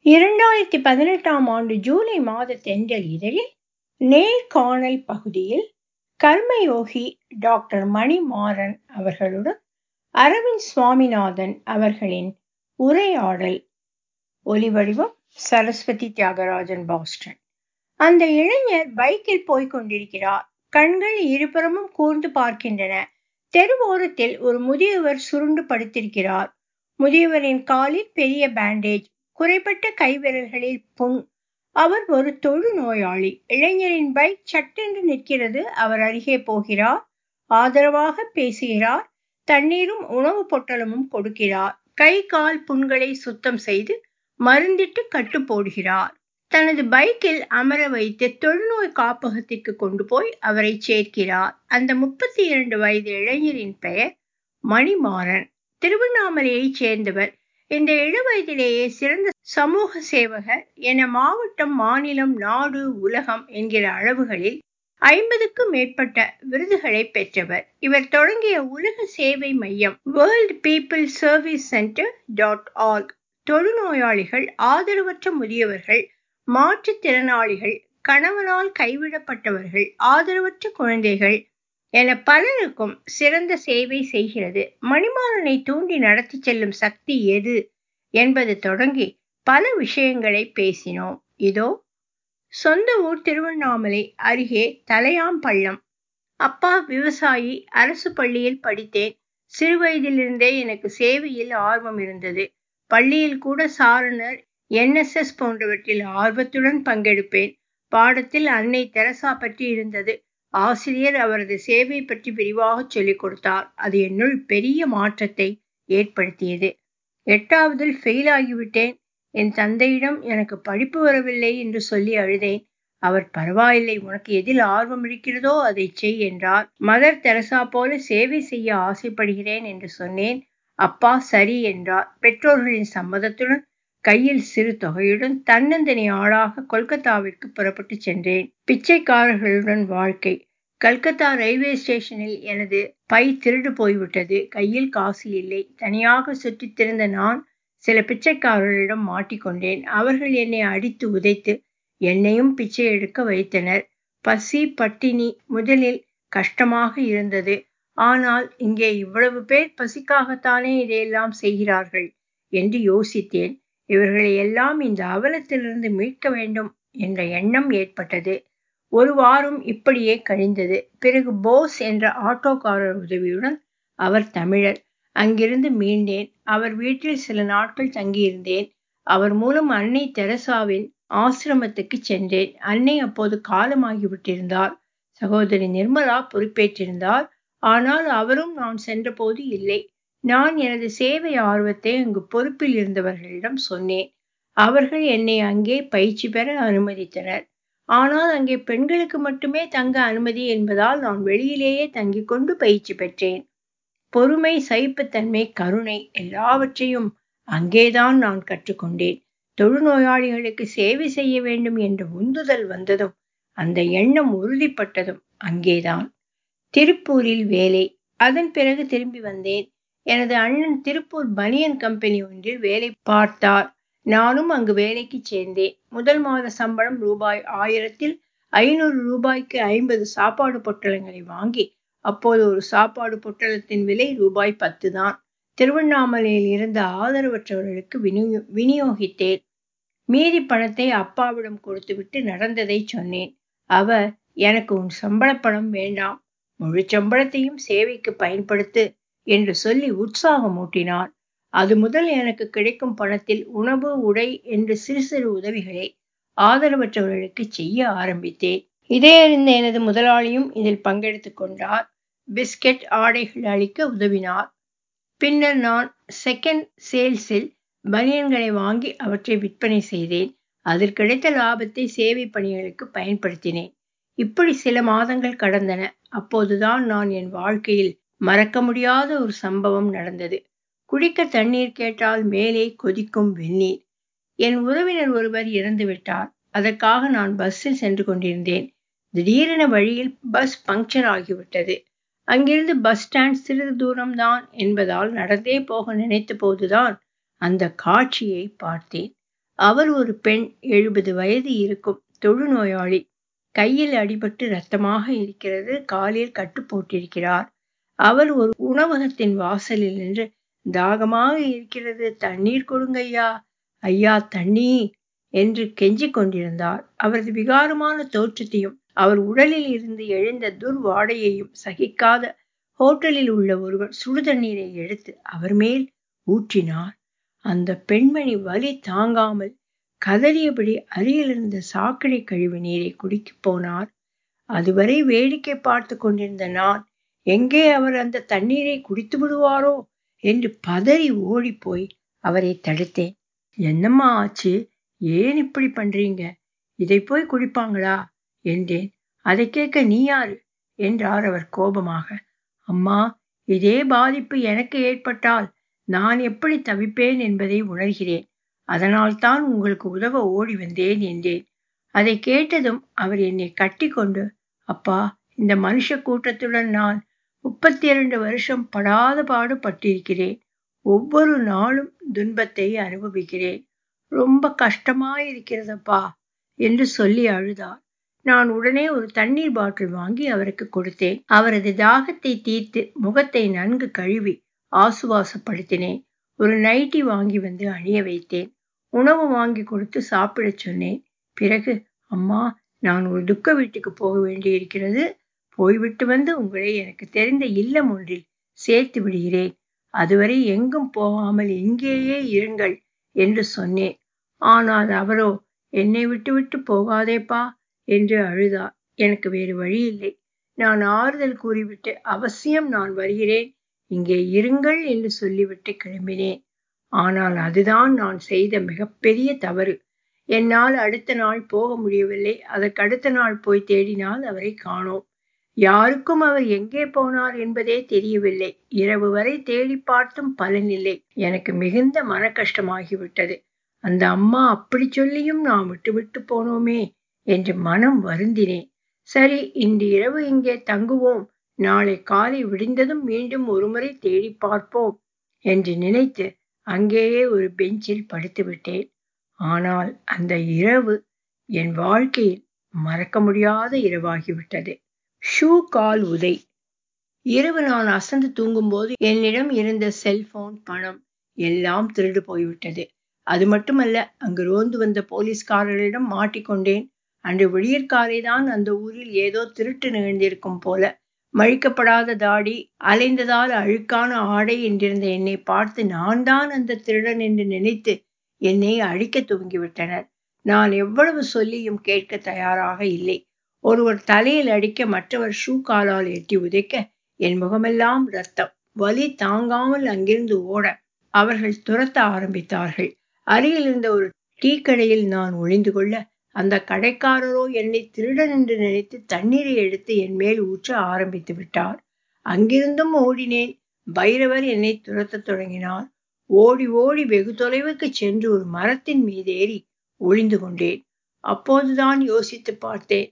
இரண்டாயிரத்தி பதினெட்டாம் ஆண்டு ஜூலை மாத தென்றல் இதழில் நேர்காணல் பகுதியில் கர்மயோகி டாக்டர் மணி மாறன் அவர்களுடன் அரவிந்த் சுவாமிநாதன் அவர்களின் உரையாடல் ஒலிவடிவம் சரஸ்வதி தியாகராஜன் பாஸ்டன் அந்த இளைஞர் பைக்கில் போய்க் கொண்டிருக்கிறார் கண்கள் இருபுறமும் கூர்ந்து பார்க்கின்றன தெருவோரத்தில் ஒரு முதியவர் சுருண்டு படுத்திருக்கிறார் முதியவரின் காலில் பெரிய பேண்டேஜ் குறைபட்ட கைவிரல்களில் புண் அவர் ஒரு தொழு நோயாளி இளைஞரின் பைக் சட்டென்று நிற்கிறது அவர் அருகே போகிறார் ஆதரவாக பேசுகிறார் தண்ணீரும் உணவு பொட்டலமும் கொடுக்கிறார் கை கால் புண்களை சுத்தம் செய்து மருந்திட்டு கட்டு போடுகிறார் தனது பைக்கில் அமர வைத்து தொழுநோய் காப்பகத்திற்கு கொண்டு போய் அவரை சேர்க்கிறார் அந்த முப்பத்தி இரண்டு வயது இளைஞரின் பெயர் மணிமாறன் திருவண்ணாமலையைச் சேர்ந்தவர் இந்த இளவயதிலேயே சிறந்த சமூக சேவகர் என மாவட்டம் மாநிலம் நாடு உலகம் என்கிற அளவுகளில் ஐம்பதுக்கும் மேற்பட்ட விருதுகளை பெற்றவர் இவர் தொடங்கிய உலக சேவை மையம் world people service centre dot org தொழுநோயாளிகள் ஆதரவற்ற முதியவர்கள் மாற்றுத்திறனாளிகள் கணவனால் கைவிடப்பட்டவர்கள் ஆதரவற்ற குழந்தைகள் என பலருக்கும் சிறந்த சேவை செய்கிறது மணிமாறனை தூண்டி நடத்தி செல்லும் சக்தி எது என்பது தொடங்கி பல விஷயங்களை பேசினோம் இதோ சொந்த ஊர் திருவண்ணாமலை அருகே தலையாம்பள்ளம் அப்பா விவசாயி அரசு பள்ளியில் படித்தேன் சிறுவயதிலிருந்தே எனக்கு சேவையில் ஆர்வம் இருந்தது பள்ளியில் கூட சாரணர் என்எஸ்எஸ் போன்றவற்றில் ஆர்வத்துடன் பங்கெடுப்பேன் பாடத்தில் அன்னை தெரசா பற்றி இருந்தது ஆசிரியர் அவரது சேவை பற்றி விரிவாக சொல்லிக் கொடுத்தார் அது என்னுள் பெரிய மாற்றத்தை ஏற்படுத்தியது எட்டாவதில் ஃபெயில் ஆகிவிட்டேன் என் தந்தையிடம் எனக்கு படிப்பு வரவில்லை என்று சொல்லி அழுதேன் அவர் பரவாயில்லை உனக்கு எதில் ஆர்வம் இருக்கிறதோ அதை செய் என்றார் மதர் தெரசா போல சேவை செய்ய ஆசைப்படுகிறேன் என்று சொன்னேன் அப்பா சரி என்றார் பெற்றோர்களின் சம்மதத்துடன் கையில் சிறு தொகையுடன் தன்னந்தனி ஆளாக கொல்கத்தாவிற்கு புறப்பட்டு சென்றேன் பிச்சைக்காரர்களுடன் வாழ்க்கை கல்கத்தா ரயில்வே ஸ்டேஷனில் எனது பை திருடு போய்விட்டது கையில் காசு இல்லை தனியாக சுற்றித் திரிந்த நான் சில பிச்சைக்காரர்களிடம் மாட்டிக்கொண்டேன் அவர்கள் என்னை அடித்து உதைத்து என்னையும் பிச்சை எடுக்க வைத்தனர் பசி பட்டினி முதலில் கஷ்டமாக இருந்தது ஆனால் இங்கே இவ்வளவு பேர் பசிக்காகத்தானே இதையெல்லாம் செய்கிறார்கள் என்று யோசித்தேன் இவர்களை எல்லாம் இந்த அவலத்திலிருந்து மீட்க வேண்டும் என்ற எண்ணம் ஏற்பட்டது ஒரு வாரம் இப்படியே கழிந்தது பிறகு போஸ் என்ற ஆட்டோக்காரர் உதவியுடன் அவர் தமிழர் அங்கிருந்து மீண்டேன் அவர் வீட்டில் சில நாட்கள் தங்கியிருந்தேன் அவர் மூலம் அன்னை தெரசாவின் ஆசிரமத்துக்கு சென்றேன் அன்னை அப்போது காலமாகிவிட்டிருந்தார் சகோதரி நிர்மலா பொறுப்பேற்றிருந்தார் ஆனால் அவரும் நான் சென்றபோது இல்லை நான் எனது சேவை ஆர்வத்தை அங்கு பொறுப்பில் இருந்தவர்களிடம் சொன்னேன் அவர்கள் என்னை அங்கே பயிற்சி பெற அனுமதித்தனர் ஆனால் அங்கே பெண்களுக்கு மட்டுமே தங்க அனுமதி என்பதால் நான் வெளியிலேயே தங்கிக் கொண்டு பயிற்சி பெற்றேன் பொறுமை சகிப்புத்தன்மை கருணை எல்லாவற்றையும் அங்கேதான் நான் கற்றுக்கொண்டேன் தொழுநோயாளிகளுக்கு சேவை செய்ய வேண்டும் என்ற உந்துதல் வந்ததும் அந்த எண்ணம் உறுதிப்பட்டதும் அங்கேதான் திருப்பூரில் வேலை அதன் பிறகு திரும்பி வந்தேன் எனது அண்ணன் திருப்பூர் பனியன் கம்பெனி ஒன்றில் வேலை பார்த்தார் நானும் அங்கு வேலைக்கு சேர்ந்தேன் முதல் மாத சம்பளம் ரூபாய் ஆயிரத்தில் ஐநூறு ரூபாய்க்கு ஐம்பது சாப்பாடு பொட்டலங்களை வாங்கி அப்போது ஒரு சாப்பாடு பொட்டலத்தின் விலை ரூபாய் பத்து தான் திருவண்ணாமலையில் இருந்த ஆதரவற்றவர்களுக்கு விநியோ விநியோகித்தேன் மீதி பணத்தை அப்பாவிடம் கொடுத்துவிட்டு நடந்ததை சொன்னேன் அவர் எனக்கு உன் சம்பள பணம் வேண்டாம் முழு சம்பளத்தையும் சேவைக்கு பயன்படுத்து என்று சொல்லி உற்சாகமூட்டினார் அது முதல் எனக்கு கிடைக்கும் பணத்தில் உணவு உடை என்று சிறு சிறு உதவிகளை ஆதரவற்றவர்களுக்கு செய்ய ஆரம்பித்தேன் இதே அறிந்த எனது முதலாளியும் இதில் பங்கெடுத்துக் கொண்டார் பிஸ்கெட் ஆடைகள் அளிக்க உதவினார் பின்னர் நான் செகண்ட் சேல்ஸில் பனியன்களை வாங்கி அவற்றை விற்பனை செய்தேன் அதில் கிடைத்த லாபத்தை சேவை பணிகளுக்கு பயன்படுத்தினேன் இப்படி சில மாதங்கள் கடந்தன அப்போதுதான் நான் என் வாழ்க்கையில் மறக்க முடியாத ஒரு சம்பவம் நடந்தது குடிக்க தண்ணீர் கேட்டால் மேலே கொதிக்கும் வெந்நீர் என் உறவினர் ஒருவர் இறந்து விட்டார் அதற்காக நான் பஸ்ஸில் சென்று கொண்டிருந்தேன் திடீரென வழியில் பஸ் பங்க்சர் ஆகிவிட்டது அங்கிருந்து பஸ் ஸ்டாண்ட் சிறிது தூரம்தான் என்பதால் நடந்தே போக நினைத்த போதுதான் அந்த காட்சியை பார்த்தேன் அவர் ஒரு பெண் எழுபது வயது இருக்கும் தொழுநோயாளி கையில் அடிபட்டு ரத்தமாக இருக்கிறது காலில் கட்டு போட்டிருக்கிறார் அவர் ஒரு உணவகத்தின் வாசலில் நின்று தாகமாக இருக்கிறது தண்ணீர் கொடுங்கய்யா ஐயா தண்ணி என்று கெஞ்சிக் கொண்டிருந்தார் அவரது விகாரமான தோற்றத்தையும் அவர் உடலில் இருந்து எழுந்த துர்வாடையையும் சகிக்காத ஹோட்டலில் உள்ள ஒருவர் சுடுதண்ணீரை எடுத்து அவர் மேல் ஊற்றினார் அந்த பெண்மணி வலி தாங்காமல் கதறியபடி அருகிலிருந்த சாக்கடை கழிவு நீரை குடிக்கப் போனார் அதுவரை வேடிக்கை பார்த்து கொண்டிருந்த நான் எங்கே அவர் அந்த தண்ணீரை குடித்து விடுவாரோ என்று பதறி ஓடிப்போய் அவரை தடுத்தேன் என்னம்மா ஆச்சு ஏன் இப்படி பண்றீங்க இதை போய் குடிப்பாங்களா என்றேன் அதை கேட்க நீ யாரு என்றார் அவர் கோபமாக அம்மா இதே பாதிப்பு எனக்கு ஏற்பட்டால் நான் எப்படி தவிப்பேன் என்பதை உணர்கிறேன் அதனால்தான் உங்களுக்கு உதவ ஓடி வந்தேன் என்றேன் அதை கேட்டதும் அவர் என்னை கட்டி கொண்டு அப்பா இந்த மனுஷ கூட்டத்துடன் நான் முப்பத்தி இரண்டு வருஷம் படாத பாடு பட்டிருக்கிறேன் ஒவ்வொரு நாளும் துன்பத்தை அனுபவிக்கிறேன் ரொம்ப கஷ்டமாயிருக்கிறதப்பா என்று சொல்லி அழுதார் நான் உடனே ஒரு தண்ணீர் பாட்டில் வாங்கி அவருக்கு கொடுத்தேன் அவரது தாகத்தை தீர்த்து முகத்தை நன்கு கழுவி ஆசுவாசப்படுத்தினேன் ஒரு நைட்டி வாங்கி வந்து அணிய வைத்தேன் உணவு வாங்கி கொடுத்து சாப்பிடச் சொன்னேன் பிறகு அம்மா நான் ஒரு துக்க வீட்டுக்கு போக வேண்டியிருக்கிறது போய்விட்டு வந்து உங்களை எனக்கு தெரிந்த இல்லம் ஒன்றில் சேர்த்து விடுகிறேன் அதுவரை எங்கும் போகாமல் இங்கேயே இருங்கள் என்று சொன்னேன் ஆனால் அவரோ என்னை விட்டு விட்டு போகாதேப்பா என்று அழுதார் எனக்கு வேறு வழி இல்லை நான் ஆறுதல் கூறிவிட்டு அவசியம் நான் வருகிறேன் இங்கே இருங்கள் என்று சொல்லிவிட்டு கிளம்பினேன் ஆனால் அதுதான் நான் செய்த மிகப்பெரிய தவறு என்னால் அடுத்த நாள் போக முடியவில்லை அதற்கு அடுத்த நாள் போய் தேடினால் அவரை காணோம் யாருக்கும் அவர் எங்கே போனார் என்பதே தெரியவில்லை இரவு வரை தேடி பார்த்தும் பலனில்லை எனக்கு மிகுந்த மன கஷ்டமாகிவிட்டது அந்த அம்மா அப்படி சொல்லியும் நாம் விட்டுவிட்டு போனோமே என்று மனம் வருந்தினேன் சரி இன்று இரவு இங்கே தங்குவோம் நாளை காலை விடிந்ததும் மீண்டும் ஒருமுறை தேடி பார்ப்போம் என்று நினைத்து அங்கேயே ஒரு பெஞ்சில் படுத்து விட்டேன் ஆனால் அந்த இரவு என் வாழ்க்கையில் மறக்க முடியாத இரவாகிவிட்டது ஷூ கால் உதை இரவு நான் அசந்து தூங்கும்போது என்னிடம் இருந்த செல்போன் பணம் எல்லாம் திருடு போய்விட்டது அது மட்டுமல்ல அங்கு ரோந்து வந்த போலீஸ்காரர்களிடம் மாட்டிக்கொண்டேன் அன்று விடியற்காலை தான் அந்த ஊரில் ஏதோ திருட்டு நிகழ்ந்திருக்கும் போல மழிக்கப்படாத தாடி அலைந்ததால் அழுக்கான ஆடை என்றிருந்த என்னை பார்த்து நான் தான் அந்த திருடன் என்று நினைத்து என்னை அழிக்க துவங்கிவிட்டனர் நான் எவ்வளவு சொல்லியும் கேட்க தயாராக இல்லை ஒருவர் தலையில் அடிக்க மற்றவர் ஷூ காலால் எட்டி உதைக்க என் முகமெல்லாம் ரத்தம் வலி தாங்காமல் அங்கிருந்து ஓட அவர்கள் துரத்த ஆரம்பித்தார்கள் அருகில் இருந்த ஒரு டீ கடையில் நான் ஒளிந்து கொள்ள அந்த கடைக்காரரோ என்னை திருடன் என்று நினைத்து தண்ணீரை எடுத்து என் மேல் ஊற்ற ஆரம்பித்து விட்டார் அங்கிருந்தும் ஓடினேன் பைரவர் என்னை துரத்தத் தொடங்கினார் ஓடி ஓடி வெகு தொலைவுக்கு சென்று ஒரு மரத்தின் மீதேறி ஒளிந்து கொண்டேன் அப்போதுதான் யோசித்து பார்த்தேன்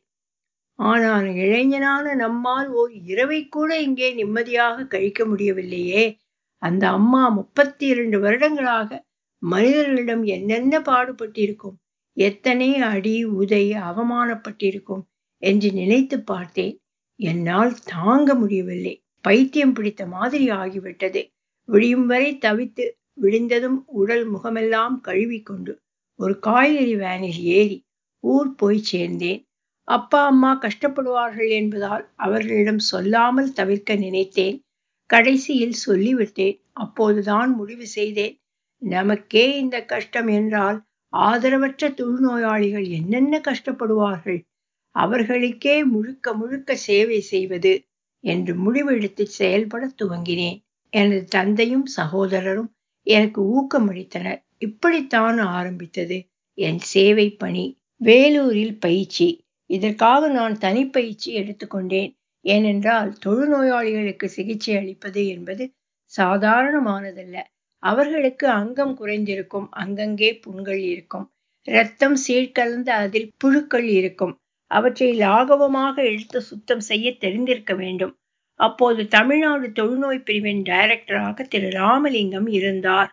ஆனால் இளைஞனான நம்மால் ஓர் இரவை கூட இங்கே நிம்மதியாக கழிக்க முடியவில்லையே அந்த அம்மா முப்பத்தி இரண்டு வருடங்களாக மனிதர்களிடம் என்னென்ன பாடுபட்டிருக்கும் எத்தனை அடி உதை அவமானப்பட்டிருக்கும் என்று நினைத்து பார்த்தேன் என்னால் தாங்க முடியவில்லை பைத்தியம் பிடித்த மாதிரி ஆகிவிட்டது விடியும் வரை தவித்து விடிந்ததும் உடல் முகமெல்லாம் கழுவிக்கொண்டு ஒரு காய்கறி வேனில் ஏறி ஊர் போய் சேர்ந்தேன் அப்பா அம்மா கஷ்டப்படுவார்கள் என்பதால் அவர்களிடம் சொல்லாமல் தவிர்க்க நினைத்தேன் கடைசியில் சொல்லிவிட்டேன் அப்போதுதான் முடிவு செய்தேன் நமக்கே இந்த கஷ்டம் என்றால் ஆதரவற்ற தொழுநோயாளிகள் என்னென்ன கஷ்டப்படுவார்கள் அவர்களுக்கே முழுக்க முழுக்க சேவை செய்வது என்று முடிவெடுத்து செயல்பட துவங்கினேன் எனது தந்தையும் சகோதரரும் எனக்கு ஊக்கமளித்தனர் இப்படித்தான் ஆரம்பித்தது என் சேவை பணி வேலூரில் பயிற்சி இதற்காக நான் தனிப்பயிற்சி எடுத்துக்கொண்டேன் ஏனென்றால் தொழுநோயாளிகளுக்கு சிகிச்சை அளிப்பது என்பது சாதாரணமானதல்ல அவர்களுக்கு அங்கம் குறைந்திருக்கும் அங்கங்கே புண்கள் இருக்கும் இரத்தம் சீழ்கலந்த அதில் புழுக்கள் இருக்கும் அவற்றை லாகவமாக இழுத்து சுத்தம் செய்ய தெரிந்திருக்க வேண்டும் அப்போது தமிழ்நாடு தொழுநோய் பிரிவின் டைரக்டராக திரு ராமலிங்கம் இருந்தார்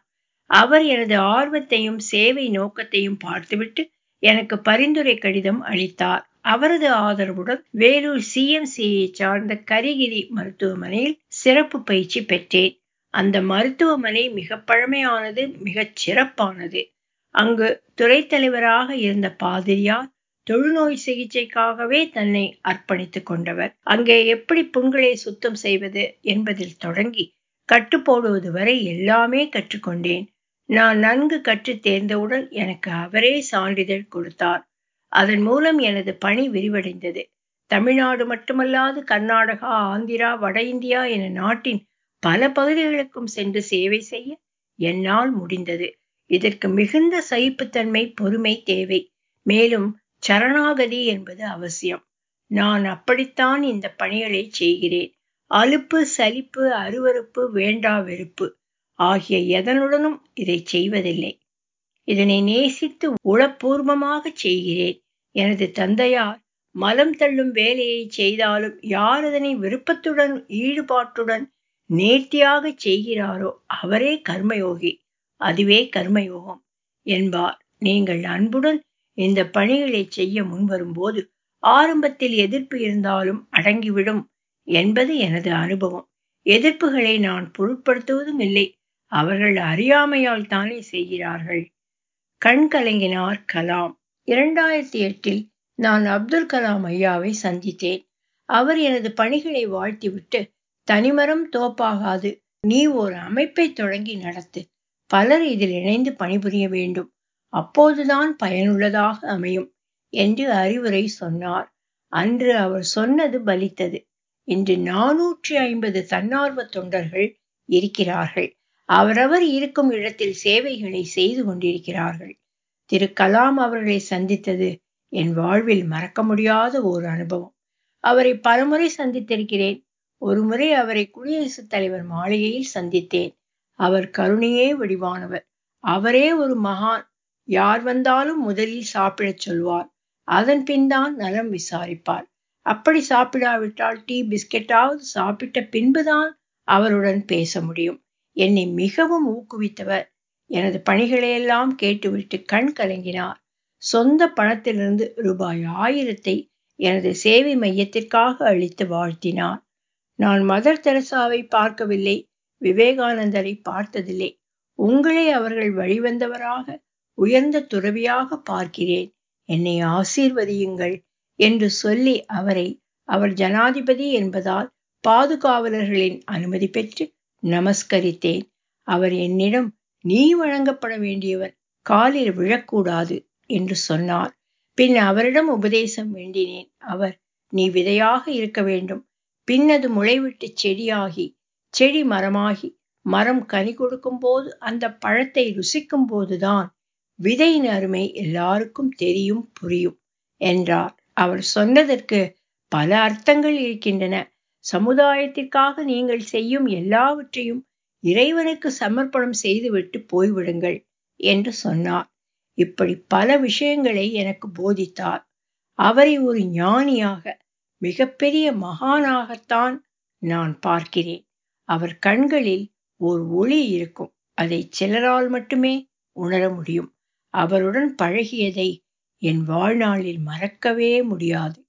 அவர் எனது ஆர்வத்தையும் சேவை நோக்கத்தையும் பார்த்துவிட்டு எனக்கு பரிந்துரை கடிதம் அளித்தார் அவரது ஆதரவுடன் வேலூர் சிஎம்சியை சார்ந்த கரிகிரி மருத்துவமனையில் சிறப்பு பயிற்சி பெற்றேன் அந்த மருத்துவமனை மிக பழமையானது மிகச் சிறப்பானது அங்கு துறை தலைவராக இருந்த பாதிரியார் தொழுநோய் சிகிச்சைக்காகவே தன்னை அர்ப்பணித்துக் கொண்டவர் அங்கே எப்படி புண்களை சுத்தம் செய்வது என்பதில் தொடங்கி கட்டுப்போடுவது வரை எல்லாமே கற்றுக்கொண்டேன் நான் நன்கு கற்று தேர்ந்தவுடன் எனக்கு அவரே சான்றிதழ் கொடுத்தார் அதன் மூலம் எனது பணி விரிவடைந்தது தமிழ்நாடு மட்டுமல்லாது கர்நாடகா ஆந்திரா வட இந்தியா என நாட்டின் பல பகுதிகளுக்கும் சென்று சேவை செய்ய என்னால் முடிந்தது இதற்கு மிகுந்த சகிப்புத்தன்மை பொறுமை தேவை மேலும் சரணாகதி என்பது அவசியம் நான் அப்படித்தான் இந்த பணிகளை செய்கிறேன் அலுப்பு சலிப்பு அருவறுப்பு வேண்டா வெறுப்பு ஆகிய எதனுடனும் இதை செய்வதில்லை இதனை நேசித்து உளப்பூர்வமாக செய்கிறேன் எனது தந்தையார் மலம் தள்ளும் வேலையை செய்தாலும் யார் அதனை விருப்பத்துடன் ஈடுபாட்டுடன் நேர்த்தியாக செய்கிறாரோ அவரே கர்மயோகி அதுவே கர்மயோகம் என்பார் நீங்கள் அன்புடன் இந்த பணிகளை செய்ய முன்வரும்போது ஆரம்பத்தில் எதிர்ப்பு இருந்தாலும் அடங்கிவிடும் என்பது எனது அனுபவம் எதிர்ப்புகளை நான் பொருட்படுத்துவதும் இல்லை அவர்கள் அறியாமையால் தானே செய்கிறார்கள் கண் கலங்கினார் கலாம் இரண்டாயிரத்தி எட்டில் நான் அப்துல் கலாம் ஐயாவை சந்தித்தேன் அவர் எனது பணிகளை வாழ்த்திவிட்டு தனிமரம் தோப்பாகாது நீ ஒரு அமைப்பை தொடங்கி நடத்து பலர் இதில் இணைந்து பணிபுரிய வேண்டும் அப்போதுதான் பயனுள்ளதாக அமையும் என்று அறிவுரை சொன்னார் அன்று அவர் சொன்னது பலித்தது இன்று நானூற்றி ஐம்பது தன்னார்வ தொண்டர்கள் இருக்கிறார்கள் அவரவர் இருக்கும் இடத்தில் சேவைகளை செய்து கொண்டிருக்கிறார்கள் திரு கலாம் அவர்களை சந்தித்தது என் வாழ்வில் மறக்க முடியாத ஒரு அனுபவம் அவரை பலமுறை சந்தித்திருக்கிறேன் ஒருமுறை அவரை குடியரசுத் தலைவர் மாளிகையில் சந்தித்தேன் அவர் கருணையே வடிவானவர் அவரே ஒரு மகான் யார் வந்தாலும் முதலில் சாப்பிடச் சொல்வார் அதன் பின் தான் நலம் விசாரிப்பார் அப்படி சாப்பிடாவிட்டால் டீ பிஸ்கெட்டாவது சாப்பிட்ட பின்புதான் அவருடன் பேச முடியும் என்னை மிகவும் ஊக்குவித்தவர் எனது பணிகளையெல்லாம் கேட்டுவிட்டு கண் கலங்கினார் சொந்த பணத்திலிருந்து ரூபாய் ஆயிரத்தை எனது சேவை மையத்திற்காக அளித்து வாழ்த்தினார் நான் மதர் தெரசாவை பார்க்கவில்லை விவேகானந்தரை பார்த்ததில்லை உங்களை அவர்கள் வழிவந்தவராக உயர்ந்த துறவியாக பார்க்கிறேன் என்னை ஆசீர்வதியுங்கள் என்று சொல்லி அவரை அவர் ஜனாதிபதி என்பதால் பாதுகாவலர்களின் அனுமதி பெற்று நமஸ்கரித்தேன் அவர் என்னிடம் நீ வழங்கப்பட வேண்டியவர் காலில் விழக்கூடாது என்று சொன்னார் பின் அவரிடம் உபதேசம் வேண்டினேன் அவர் நீ விதையாக இருக்க வேண்டும் பின் அது முளைவிட்டு செடியாகி செடி மரமாகி மரம் கனி கொடுக்கும் போது அந்த பழத்தை ருசிக்கும் போதுதான் விதையின் அருமை எல்லாருக்கும் தெரியும் புரியும் என்றார் அவர் சொன்னதற்கு பல அர்த்தங்கள் இருக்கின்றன சமுதாயத்திற்காக நீங்கள் செய்யும் எல்லாவற்றையும் இறைவனுக்கு சமர்ப்பணம் செய்துவிட்டு போய்விடுங்கள் என்று சொன்னார் இப்படி பல விஷயங்களை எனக்கு போதித்தார் அவரை ஒரு ஞானியாக மிகப்பெரிய மகானாகத்தான் நான் பார்க்கிறேன் அவர் கண்களில் ஒரு ஒளி இருக்கும் அதை சிலரால் மட்டுமே உணர முடியும் அவருடன் பழகியதை என் வாழ்நாளில் மறக்கவே முடியாது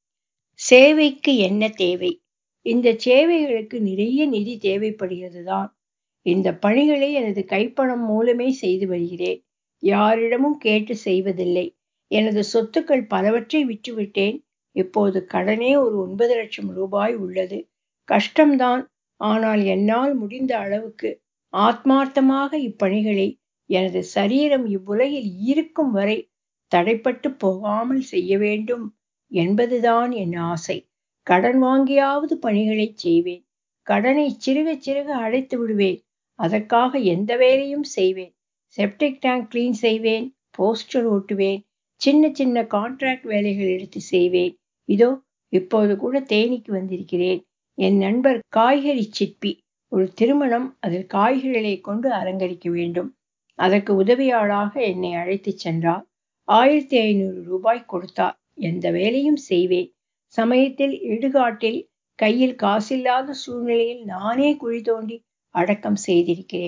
சேவைக்கு என்ன தேவை இந்த சேவைகளுக்கு நிறைய நிதி தேவைப்படுகிறது தான் இந்த பணிகளை எனது கைப்பணம் மூலமே செய்து வருகிறேன் யாரிடமும் கேட்டு செய்வதில்லை எனது சொத்துக்கள் பலவற்றை விற்றுவிட்டேன் இப்போது கடனே ஒரு ஒன்பது லட்சம் ரூபாய் உள்ளது கஷ்டம்தான் ஆனால் என்னால் முடிந்த அளவுக்கு ஆத்மார்த்தமாக இப்பணிகளை எனது சரீரம் இவ்வுலகில் இருக்கும் வரை தடைப்பட்டு போகாமல் செய்ய வேண்டும் என்பதுதான் என் ஆசை கடன் வாங்கியாவது பணிகளை செய்வேன் கடனை சிறுக சிறுக அடைத்து விடுவேன் அதற்காக எந்த வேலையும் செய்வேன் செப்டிக் டேங்க் கிளீன் செய்வேன் போஸ்டர் ஓட்டுவேன் சின்ன சின்ன கான்ட்ராக்ட் வேலைகள் எடுத்து செய்வேன் இதோ இப்போது கூட தேனிக்கு வந்திருக்கிறேன் என் நண்பர் காய்கறி சிற்பி ஒரு திருமணம் அதில் காய்கறிகளை கொண்டு அலங்கரிக்க வேண்டும் அதற்கு உதவியாளாக என்னை அழைத்துச் சென்றார் ஆயிரத்தி ஐநூறு ரூபாய் கொடுத்தார் எந்த வேலையும் செய்வேன் சமயத்தில் இடுகாட்டில் கையில் காசில்லாத சூழ்நிலையில் நானே குழி தோண்டி அடக்கம் செய்திருக்கிறேன்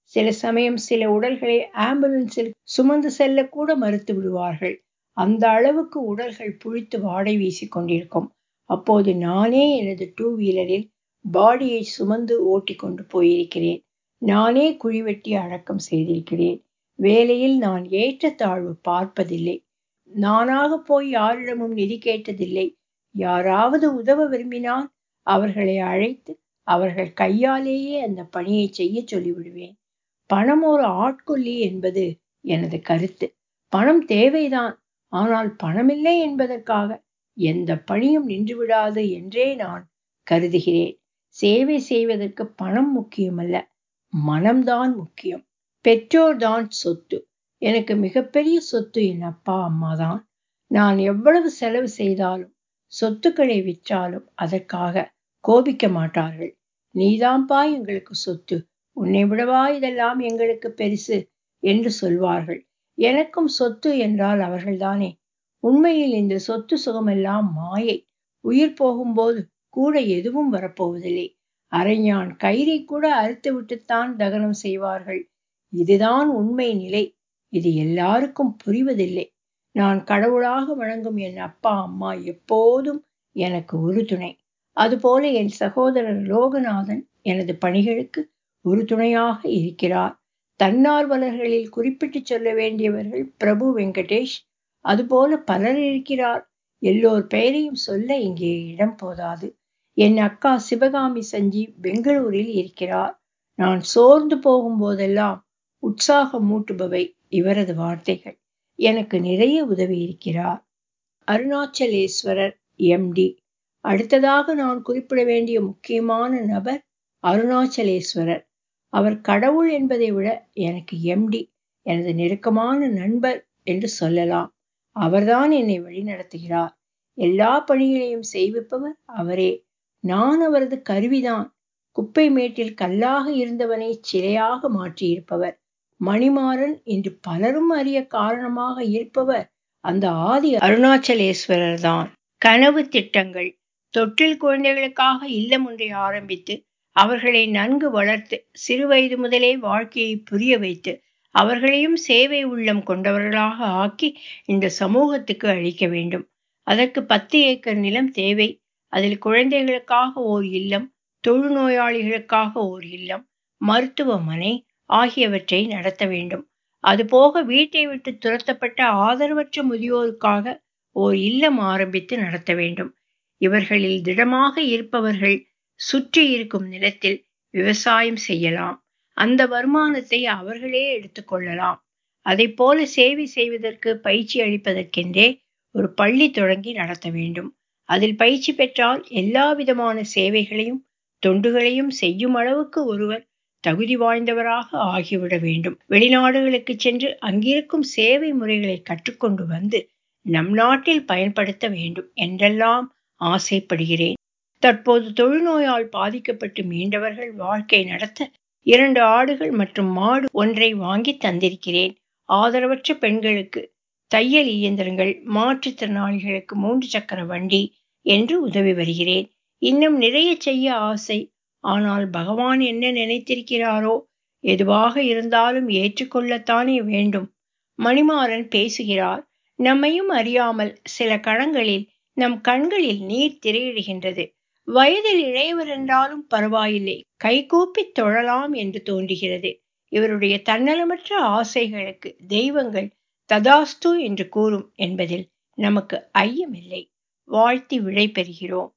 சில சமயம் சில உடல்களை ஆம்புலன்ஸில் சுமந்து செல்ல கூட மறுத்து விடுவார்கள் அந்த அளவுக்கு உடல்கள் புழித்து வாடை வீசி கொண்டிருக்கும் அப்போது நானே எனது டூ வீலரில் பாடியை சுமந்து ஓட்டி கொண்டு போயிருக்கிறேன் நானே குழிவெட்டி அடக்கம் செய்திருக்கிறேன் வேலையில் நான் ஏற்றத்தாழ்வு பார்ப்பதில்லை நானாக போய் யாரிடமும் நிதி கேட்டதில்லை யாராவது உதவ விரும்பினால் அவர்களை அழைத்து அவர்கள் கையாலேயே அந்த பணியை செய்ய சொல்லிவிடுவேன் பணம் ஒரு ஆட்கொல்லி என்பது எனது கருத்து பணம் தேவைதான் ஆனால் பணமில்லை என்பதற்காக எந்த பணியும் நின்றுவிடாது என்றே நான் கருதுகிறேன் சேவை செய்வதற்கு பணம் முக்கியமல்ல மனம்தான் முக்கியம் பெற்றோர் தான் சொத்து எனக்கு மிகப்பெரிய சொத்து என் அப்பா அம்மா தான் நான் எவ்வளவு செலவு செய்தாலும் சொத்துக்களை விற்றாலும் அதற்காக கோபிக்க மாட்டார்கள் நீதான்பா எங்களுக்கு சொத்து உன்னை விடவா இதெல்லாம் எங்களுக்கு பெருசு என்று சொல்வார்கள் எனக்கும் சொத்து என்றால் அவர்கள்தானே உண்மையில் இந்த சொத்து சுகமெல்லாம் மாயை உயிர் போகும்போது கூட எதுவும் வரப்போவதில்லை அரைஞான் கயிறை கூட அறுத்து விட்டுத்தான் தகனம் செய்வார்கள் இதுதான் உண்மை நிலை இது எல்லாருக்கும் புரிவதில்லை நான் கடவுளாக வணங்கும் என் அப்பா அம்மா எப்போதும் எனக்கு ஒரு துணை அதுபோல என் சகோதரர் லோகநாதன் எனது பணிகளுக்கு ஒரு துணையாக இருக்கிறார் தன்னார்வலர்களில் குறிப்பிட்டு சொல்ல வேண்டியவர்கள் பிரபு வெங்கடேஷ் அதுபோல பலர் இருக்கிறார் எல்லோர் பெயரையும் சொல்ல இங்கே இடம் போதாது என் அக்கா சிவகாமி சஞ்சீவ் பெங்களூரில் இருக்கிறார் நான் சோர்ந்து போகும்போதெல்லாம் உற்சாகம் மூட்டுபவை இவரது வார்த்தைகள் எனக்கு நிறைய உதவி இருக்கிறார் அருணாச்சலேஸ்வரர் எம்டி அடுத்ததாக நான் குறிப்பிட வேண்டிய முக்கியமான நபர் அருணாச்சலேஸ்வரர் அவர் கடவுள் என்பதை விட எனக்கு எம்டி எனது நெருக்கமான நண்பர் என்று சொல்லலாம் அவர்தான் என்னை வழிநடத்துகிறார் எல்லா பணிகளையும் செய்விப்பவர் அவரே நான் அவரது கருவிதான் குப்பை மேட்டில் கல்லாக இருந்தவனை சிலையாக மாற்றியிருப்பவர் மணிமாறன் என்று பலரும் அறிய காரணமாக இருப்பவர் அந்த ஆதி அருணாச்சலேஸ்வரர் தான் கனவு திட்டங்கள் தொட்டில் குழந்தைகளுக்காக இல்லம் ஒன்றை ஆரம்பித்து அவர்களை நன்கு வளர்த்து சிறுவயது முதலே வாழ்க்கையை புரிய வைத்து அவர்களையும் சேவை உள்ளம் கொண்டவர்களாக ஆக்கி இந்த சமூகத்துக்கு அளிக்க வேண்டும் அதற்கு பத்து ஏக்கர் நிலம் தேவை அதில் குழந்தைகளுக்காக ஓர் இல்லம் தொழுநோயாளிகளுக்காக ஓர் இல்லம் மருத்துவமனை ஆகியவற்றை நடத்த வேண்டும் அதுபோக வீட்டை விட்டு துரத்தப்பட்ட ஆதரவற்ற முதியோருக்காக ஓர் இல்லம் ஆரம்பித்து நடத்த வேண்டும் இவர்களில் திடமாக இருப்பவர்கள் சுற்றி இருக்கும் நிலத்தில் விவசாயம் செய்யலாம் அந்த வருமானத்தை அவர்களே எடுத்துக்கொள்ளலாம் அதை போல சேவை செய்வதற்கு பயிற்சி அளிப்பதற்கென்றே ஒரு பள்ளி தொடங்கி நடத்த வேண்டும் அதில் பயிற்சி பெற்றால் எல்லா விதமான சேவைகளையும் தொண்டுகளையும் செய்யும் அளவுக்கு ஒருவர் தகுதி வாய்ந்தவராக ஆகிவிட வேண்டும் வெளிநாடுகளுக்கு சென்று அங்கிருக்கும் சேவை முறைகளை கற்றுக்கொண்டு வந்து நம் நாட்டில் பயன்படுத்த வேண்டும் என்றெல்லாம் ஆசைப்படுகிறேன் தற்போது தொழுநோயால் பாதிக்கப்பட்டு மீண்டவர்கள் வாழ்க்கை நடத்த இரண்டு ஆடுகள் மற்றும் மாடு ஒன்றை வாங்கி தந்திருக்கிறேன் ஆதரவற்ற பெண்களுக்கு தையல் இயந்திரங்கள் மாற்றுத்திறனாளிகளுக்கு மூன்று சக்கர வண்டி என்று உதவி வருகிறேன் இன்னும் நிறைய செய்ய ஆசை ஆனால் பகவான் என்ன நினைத்திருக்கிறாரோ எதுவாக இருந்தாலும் ஏற்றுக்கொள்ளத்தானே வேண்டும் மணிமாறன் பேசுகிறார் நம்மையும் அறியாமல் சில கணங்களில் நம் கண்களில் நீர் திரையிடுகின்றது வயதில் இளையவர் என்றாலும் பரவாயில்லை கைகூப்பி தொழலாம் என்று தோன்றுகிறது இவருடைய தன்னலமற்ற ஆசைகளுக்கு தெய்வங்கள் ததாஸ்து என்று கூறும் என்பதில் நமக்கு ஐயமில்லை வாழ்த்தி விடை பெறுகிறோம்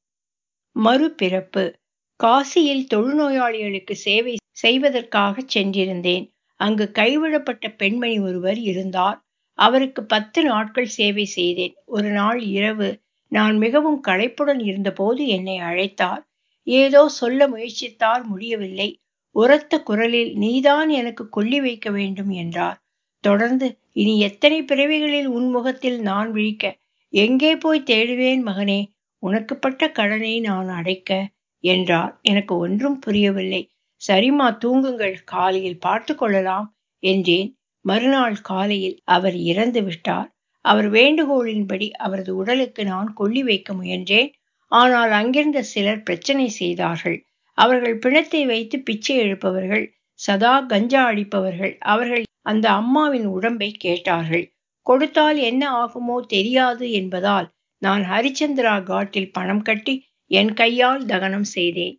மறுபிறப்பு காசியில் தொழுநோயாளிகளுக்கு சேவை செய்வதற்காக சென்றிருந்தேன் அங்கு கைவிடப்பட்ட பெண்மணி ஒருவர் இருந்தார் அவருக்கு பத்து நாட்கள் சேவை செய்தேன் ஒரு நாள் இரவு நான் மிகவும் களைப்புடன் இருந்தபோது என்னை அழைத்தார் ஏதோ சொல்ல முயற்சித்தார் முடியவில்லை உரத்த குரலில் நீதான் எனக்கு கொல்லி வைக்க வேண்டும் என்றார் தொடர்ந்து இனி எத்தனை பிறவிகளில் உன் முகத்தில் நான் விழிக்க எங்கே போய் தேடுவேன் மகனே உனக்கு பட்ட கடனை நான் அடைக்க என்றார் எனக்கு ஒன்றும் புரியவில்லை சரிம்மா தூங்குங்கள் காலையில் பார்த்து கொள்ளலாம் என்றேன் மறுநாள் காலையில் அவர் இறந்து விட்டார் அவர் வேண்டுகோளின்படி அவரது உடலுக்கு நான் கொல்லி வைக்க முயன்றேன் ஆனால் அங்கிருந்த சிலர் பிரச்சனை செய்தார்கள் அவர்கள் பிணத்தை வைத்து பிச்சை எழுப்பவர்கள் சதா கஞ்சா அடிப்பவர்கள் அவர்கள் அந்த அம்மாவின் உடம்பை கேட்டார்கள் கொடுத்தால் என்ன ஆகுமோ தெரியாது என்பதால் நான் ஹரிச்சந்திரா காட்டில் பணம் கட்டி என் கையால் தகனம் செய்தேன்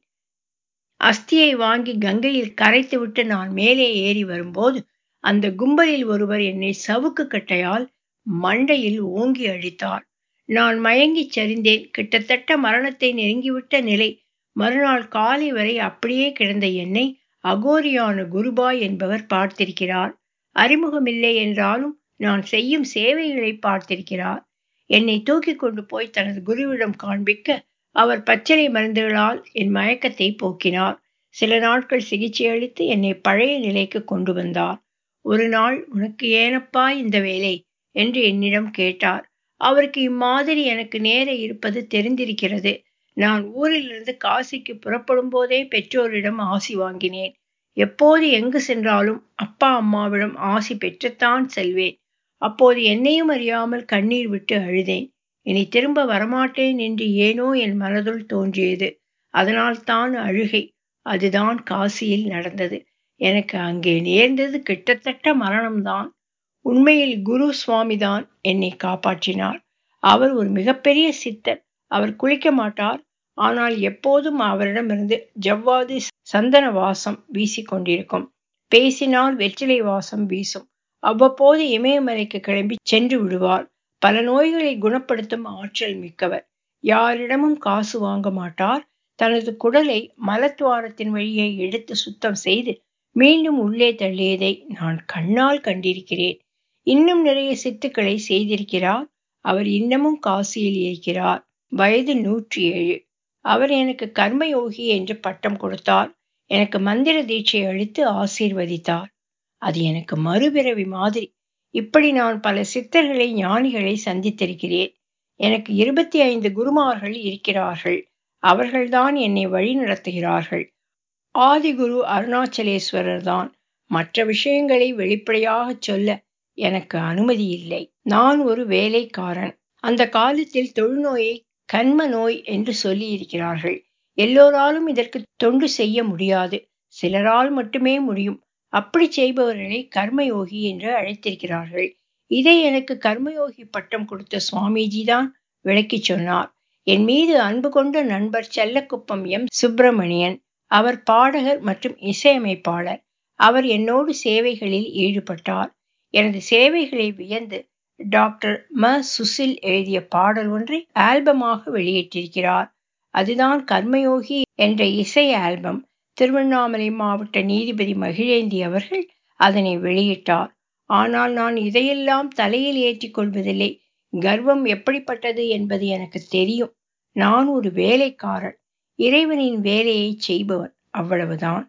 அஸ்தியை வாங்கி கங்கையில் கரைத்துவிட்டு நான் மேலே ஏறி வரும்போது அந்த கும்பலில் ஒருவர் என்னை சவுக்கு கட்டையால் மண்டையில் ஓங்கி அடித்தார் நான் மயங்கிச் சரிந்தேன் கிட்டத்தட்ட மரணத்தை நெருங்கிவிட்ட நிலை மறுநாள் காலை வரை அப்படியே கிடந்த என்னை அகோரியான குருபாய் என்பவர் பார்த்திருக்கிறார் அறிமுகமில்லை என்றாலும் நான் செய்யும் சேவைகளை பார்த்திருக்கிறார் என்னை தூக்கி கொண்டு போய் தனது குருவிடம் காண்பிக்க அவர் பச்சளை மருந்துகளால் என் மயக்கத்தை போக்கினார் சில நாட்கள் சிகிச்சை அளித்து என்னை பழைய நிலைக்கு கொண்டு வந்தார் ஒரு நாள் உனக்கு ஏனப்பா இந்த வேலை என்று என்னிடம் கேட்டார் அவருக்கு இம்மாதிரி எனக்கு நேர இருப்பது தெரிந்திருக்கிறது நான் ஊரிலிருந்து காசிக்கு புறப்படும் போதே பெற்றோரிடம் ஆசி வாங்கினேன் எப்போது எங்கு சென்றாலும் அப்பா அம்மாவிடம் ஆசி பெற்றுத்தான் செல்வேன் அப்போது என்னையும் அறியாமல் கண்ணீர் விட்டு அழுதேன் இனி திரும்ப வரமாட்டேன் என்று ஏனோ என் மனதுள் தோன்றியது அதனால் தான் அழுகை அதுதான் காசியில் நடந்தது எனக்கு அங்கே நேர்ந்தது கிட்டத்தட்ட மரணம்தான் உண்மையில் குரு சுவாமிதான் என்னை காப்பாற்றினார் அவர் ஒரு மிகப்பெரிய சித்தர் அவர் குளிக்க மாட்டார் ஆனால் எப்போதும் அவரிடமிருந்து ஜவ்வாது சந்தன வாசம் வீசிக்கொண்டிருக்கும் பேசினால் வெற்றிலை வாசம் வீசும் அவ்வப்போது இமயமலைக்கு கிளம்பி சென்று விடுவார் பல நோய்களை குணப்படுத்தும் ஆற்றல் மிக்கவர் யாரிடமும் காசு வாங்க மாட்டார் தனது குடலை மலத்துவாரத்தின் வழியை எடுத்து சுத்தம் செய்து மீண்டும் உள்ளே தள்ளியதை நான் கண்ணால் கண்டிருக்கிறேன் இன்னும் நிறைய சித்துக்களை செய்திருக்கிறார் அவர் இன்னமும் காசியில் இருக்கிறார் வயது நூற்றி ஏழு அவர் எனக்கு கர்மயோகி என்று பட்டம் கொடுத்தார் எனக்கு மந்திர தீட்சை அளித்து ஆசீர்வதித்தார் அது எனக்கு மறுபிறவி மாதிரி இப்படி நான் பல சித்தர்களை ஞானிகளை சந்தித்திருக்கிறேன் எனக்கு இருபத்தி ஐந்து குருமார்கள் இருக்கிறார்கள் அவர்கள்தான் என்னை வழி நடத்துகிறார்கள் ஆதிகுரு அருணாச்சலேஸ்வரர் தான் மற்ற விஷயங்களை வெளிப்படையாக சொல்ல எனக்கு அனுமதி இல்லை நான் ஒரு வேலைக்காரன் அந்த காலத்தில் தொழுநோயை கண்ம நோய் என்று சொல்லி இருக்கிறார்கள் எல்லோராலும் இதற்கு தொண்டு செய்ய முடியாது சிலரால் மட்டுமே முடியும் அப்படி செய்பவர்களை கர்மயோகி என்று அழைத்திருக்கிறார்கள் இதை எனக்கு கர்மயோகி பட்டம் கொடுத்த சுவாமிஜி தான் விளக்கி சொன்னார் என் மீது அன்பு கொண்ட நண்பர் செல்லக்குப்பம் எம் சுப்பிரமணியன் அவர் பாடகர் மற்றும் இசையமைப்பாளர் அவர் என்னோடு சேவைகளில் ஈடுபட்டார் எனது சேவைகளை வியந்து டாக்டர் ம சுசில் எழுதிய பாடல் ஒன்றை ஆல்பமாக வெளியிட்டிருக்கிறார் அதுதான் கர்மயோகி என்ற இசை ஆல்பம் திருவண்ணாமலை மாவட்ட நீதிபதி மகிழேந்தி அவர்கள் அதனை வெளியிட்டார் ஆனால் நான் இதையெல்லாம் தலையில் ஏற்றிக் கொள்வதில்லை கர்வம் எப்படிப்பட்டது என்பது எனக்கு தெரியும் நான் ஒரு வேலைக்காரன் இறைவனின் வேலையை செய்பவன் அவ்வளவுதான்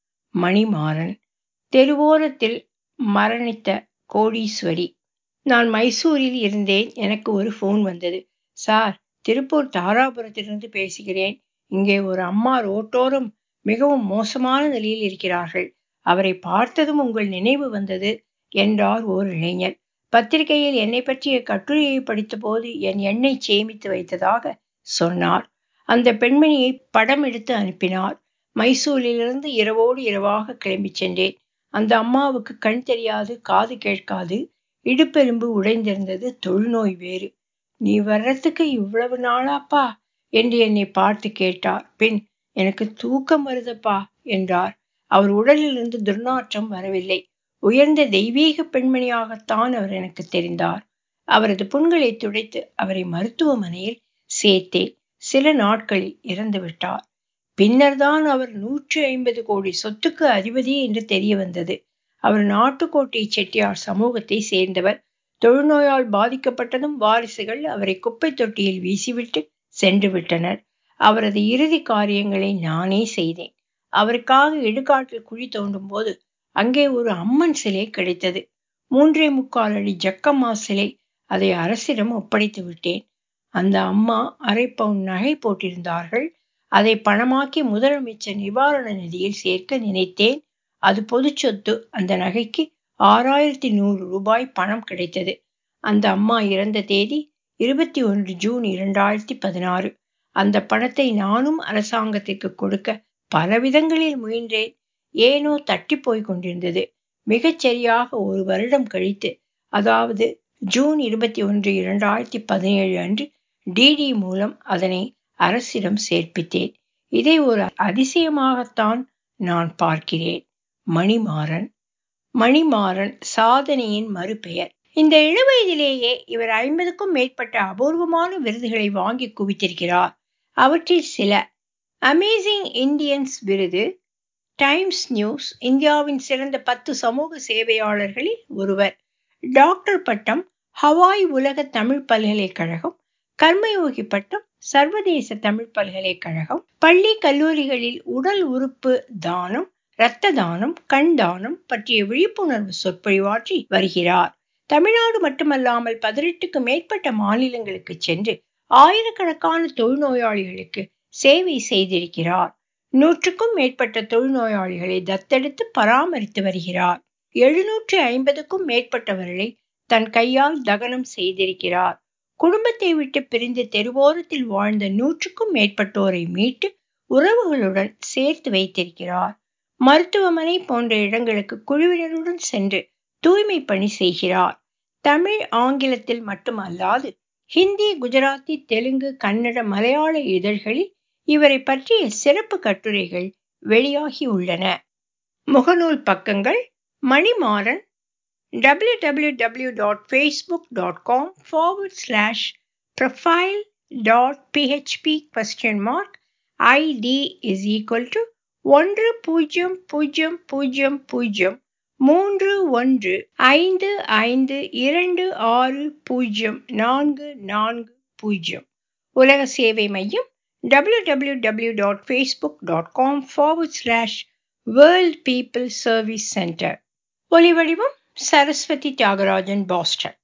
மணிமாறன் தெருவோரத்தில் மரணித்த கோடீஸ்வரி நான் மைசூரில் இருந்தேன் எனக்கு ஒரு ஃபோன் வந்தது சார் திருப்பூர் தாராபுரத்திலிருந்து பேசுகிறேன் இங்கே ஒரு அம்மா ரோட்டோரம் மிகவும் மோசமான நிலையில் இருக்கிறார்கள் அவரை பார்த்ததும் உங்கள் நினைவு வந்தது என்றார் ஓர் இளைஞர் பத்திரிகையில் என்னை பற்றிய கட்டுரையை படித்தபோது என் எண்ணை சேமித்து வைத்ததாக சொன்னார் அந்த பெண்மணியை படம் எடுத்து அனுப்பினார் மைசூரிலிருந்து இரவோடு இரவாக கிளம்பி சென்றேன் அந்த அம்மாவுக்கு கண் தெரியாது காது கேட்காது இடுப்பெலும்பு உடைந்திருந்தது தொழுநோய் வேறு நீ வர்றதுக்கு இவ்வளவு நாளாப்பா என்று என்னை பார்த்து கேட்டார் பின் எனக்கு தூக்கம் வருதப்பா என்றார் அவர் உடலிலிருந்து துர்நாற்றம் வரவில்லை உயர்ந்த தெய்வீக பெண்மணியாகத்தான் அவர் எனக்கு தெரிந்தார் அவரது புண்களை துடைத்து அவரை மருத்துவமனையில் சேர்த்தேன் சில நாட்களில் இறந்து விட்டார் பின்னர் தான் அவர் நூற்றி ஐம்பது கோடி சொத்துக்கு அதிபதி என்று தெரிய வந்தது அவர் நாட்டுக்கோட்டை செட்டியார் சமூகத்தை சேர்ந்தவர் தொழுநோயால் பாதிக்கப்பட்டதும் வாரிசுகள் அவரை குப்பை தொட்டியில் வீசிவிட்டு சென்று விட்டனர் அவரது இறுதி காரியங்களை நானே செய்தேன் அவருக்காக இடுகாட்டில் குழி தோண்டும் போது அங்கே ஒரு அம்மன் சிலை கிடைத்தது மூன்றே முக்கால் அடி ஜக்கம்மா சிலை அதை அரசிடம் ஒப்படைத்து விட்டேன் அந்த அம்மா அரை பவுன் நகை போட்டிருந்தார்கள் அதை பணமாக்கி முதலமைச்சர் நிவாரண நிதியில் சேர்க்க நினைத்தேன் அது பொது சொத்து அந்த நகைக்கு ஆறாயிரத்தி நூறு ரூபாய் பணம் கிடைத்தது அந்த அம்மா இறந்த தேதி இருபத்தி ஒன்று ஜூன் இரண்டாயிரத்தி பதினாறு அந்த பணத்தை நானும் அரசாங்கத்திற்கு கொடுக்க பல விதங்களில் முயன்றேன் ஏனோ தட்டி போய் கொண்டிருந்தது மிகச் சரியாக ஒரு வருடம் கழித்து அதாவது ஜூன் இருபத்தி ஒன்று இரண்டாயிரத்தி பதினேழு அன்று டிடி மூலம் அதனை அரசிடம் சேர்ப்பித்தேன் இதை ஒரு அதிசயமாகத்தான் நான் பார்க்கிறேன் மணிமாறன் மணிமாறன் சாதனையின் மறுபெயர் இந்த இளவயதிலேயே இவர் ஐம்பதுக்கும் மேற்பட்ட அபூர்வமான விருதுகளை வாங்கி குவித்திருக்கிறார் அவற்றில் சில அமேசிங் இந்தியன்ஸ் விருது டைம்ஸ் நியூஸ் இந்தியாவின் சிறந்த பத்து சமூக சேவையாளர்களில் ஒருவர் டாக்டர் பட்டம் ஹவாய் உலக தமிழ் பல்கலைக்கழகம் கர்மயோகி பட்டம் சர்வதேச தமிழ் பல்கலைக்கழகம் பள்ளி கல்லூரிகளில் உடல் உறுப்பு தானம் இரத்த தானம் கண் தானம் பற்றிய விழிப்புணர்வு சொற்பொழிவாற்றி வருகிறார் தமிழ்நாடு மட்டுமல்லாமல் பதினெட்டுக்கு மேற்பட்ட மாநிலங்களுக்கு சென்று ஆயிரக்கணக்கான தொழுநோயாளிகளுக்கு சேவை செய்திருக்கிறார் நூற்றுக்கும் மேற்பட்ட தொழுநோயாளிகளை தத்தெடுத்து பராமரித்து வருகிறார் எழுநூற்று ஐம்பதுக்கும் மேற்பட்டவர்களை தன் கையால் தகனம் செய்திருக்கிறார் குடும்பத்தை விட்டு பிரிந்து தெருவோரத்தில் வாழ்ந்த நூற்றுக்கும் மேற்பட்டோரை மீட்டு உறவுகளுடன் சேர்த்து வைத்திருக்கிறார் மருத்துவமனை போன்ற இடங்களுக்கு குழுவினருடன் சென்று தூய்மை பணி செய்கிறார் தமிழ் ஆங்கிலத்தில் மட்டுமல்லாது ஹிந்தி குஜராத்தி தெலுங்கு கன்னட மலையாள இதழ்களில் இவரை பற்றிய சிறப்பு கட்டுரைகள் வெளியாகி உள்ளன முகநூல் பக்கங்கள் Manimaran www.facebook.com forward slash profile dot php question mark id is equal to ஒன்று பூஜ்ஜியம் பூஜ்ஜியம் பூஜ்ஜியம் பூஜ்ஜியம் மூன்று ஒன்று ஐந்து ஐந்து இரண்டு ஆறு பூஜ்ஜியம் நான்கு நான்கு பூஜ்ஜியம் உலக சேவை மையம் www.facebook.com forward slash world people service center ஒலிவடிவம் சரஸ்வதி தியாகராஜன் பாஸ்டன்